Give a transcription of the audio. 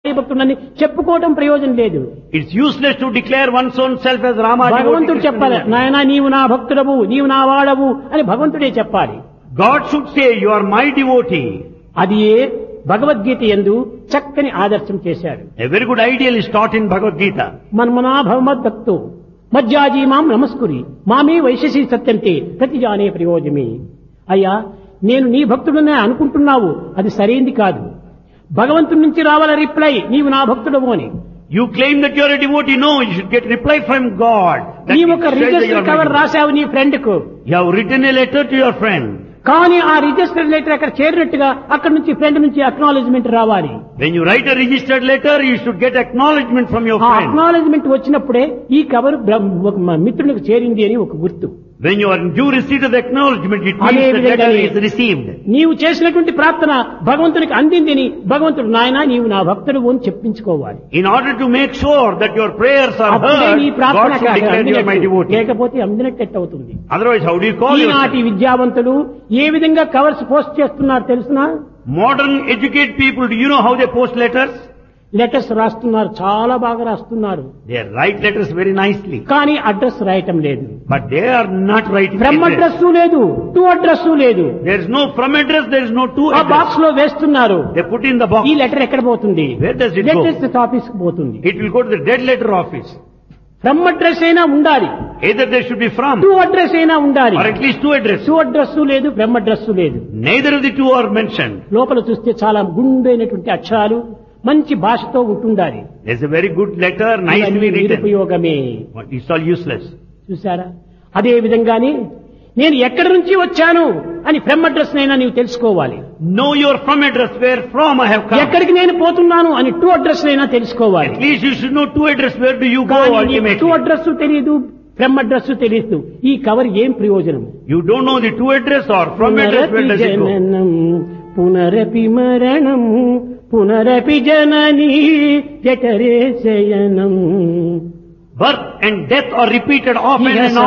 భక్తుడని చెప్పుకోవటం ప్రయోజనం లేదు It's useless to declare one's own self as Rama. భగవంతుడు devotee, చెప్పాలి Krishna. నాయన నీవు నా భక్తుడవు నీవు నా వాడవు అని భగవంతుడే చెప్పాలి God should say, you are my devotee. అది ఏ భగవద్గీత ఎందు చక్కని ఆదర్శం చేశాడు A very good ideal is taught in Bhagavad Gita. మన్మనా భగవద్భక్తో మజ్జాజీ మాం నమస్కురి మామే వైశసి సత్యంతే ప్రతిజానే ప్రయోజమే అయ్యా నేను నీ భక్తుడనే అనుకుంటున్నావు అది సరైంది కాదు భగవంతుడి నుంచి రావాల రిప్లై నీవు నా భక్తుడవు అని You claim that you are a devotee. No, you should get reply from God. That నీ it ఒక says that you register are my cover devotee. రాశావు నీ ఫ్రెండ్ కు You have written a letter to your friend. కానీ ఆ register letter అక్కడ చేరినట్టుగా అక్కడ నుంచి ఫ్రెండ్ నుంచి అక్నాలజ్మెంట్ రావాలి When you write a registered letter, you should get acknowledgement from your ఆ friend. అక్నాలజ్మెంట్ వచ్చినప్పుడే ఈ కవర్ బ్రహ్మ- ఒక మ- మిత్రునికి చేరింది అని ఒక గుర్తు When you are in due receipt of the acknowledgement, it అదే means the letter విధంగానే is received. నీవు చేసినటువంటి ప్రార్థన భగవంతునికి అందిందని భగవంతుడు నాయన నీవు నా భక్తుడు అని చెప్పించుకోవాలి In order to make sure that your prayers are అప్పుడే నీ heard, ప్రార్థన God should declare you are my అందినట్టు. devotee. లేకపోతే అందినట్టు అవుతుంది Otherwise, how do you call ఈనాటి yourself? విద్యావంతులు ఏ విధంగా కవర్స్ పోస్ట్ చేస్తున్నారు తెలుసునా Modern educated people, do you know how they post letters? Letters రాస్తున్నారు చాలా బాగా రాస్తున్నారు They write letters very nicely. కానీ అడ్రస్ రాయటం లేదు But they are not writing from address. Address లేదు టు అడ్రస్ లేదు There is no from address, there is no to ఆ address. బాక్స్ లో వేస్తున్నారు They put in the box. ఈ లెటర్ ఎక్కడ పోతుంది Where does it go? Letters office కు పోతుంది It will go to the dead letter office. From address అయినా ఉండాలి Either there should be from to address అయినా ఉండాలి or at least two address. To address లేదు బ్రహ్మ అడ్రస్ లేదు Neither of the two are mentioned. లోపల చూస్తే చాలా గుండైనటువంటి అక్షరాలు మంచి భాషతో ఉంటుండాలి There's a very good letter, nicely ఇవన్నీ written. నిరుపయోగమే But It's all useless. చూసారా అదే విధంగానే నేను ఎక్కడి నుంచి వచ్చాను అని ఫ్రమ్ అడ్రస్ నైనా నీవు తెలుసుకోవాలి Know your from address, where from I have come. ఎక్కడికి నేను పోతున్నాను అని టూ అడ్రస్ నైనా తెలుసుకోవాలి At least you should know two address, where do you go కానీ టూ ultimately. అడ్రస్ తెలియదు ఫ్రమ్ అడ్రస్ తెలియదు ఈ కవర్ ఏం ప్రయోజనం You don't know the two address or from address, where does it go? జననం పునరపి మరణం పునరపి జనని జఠరే శయనం Birth and death are repeated often Yes, and sir.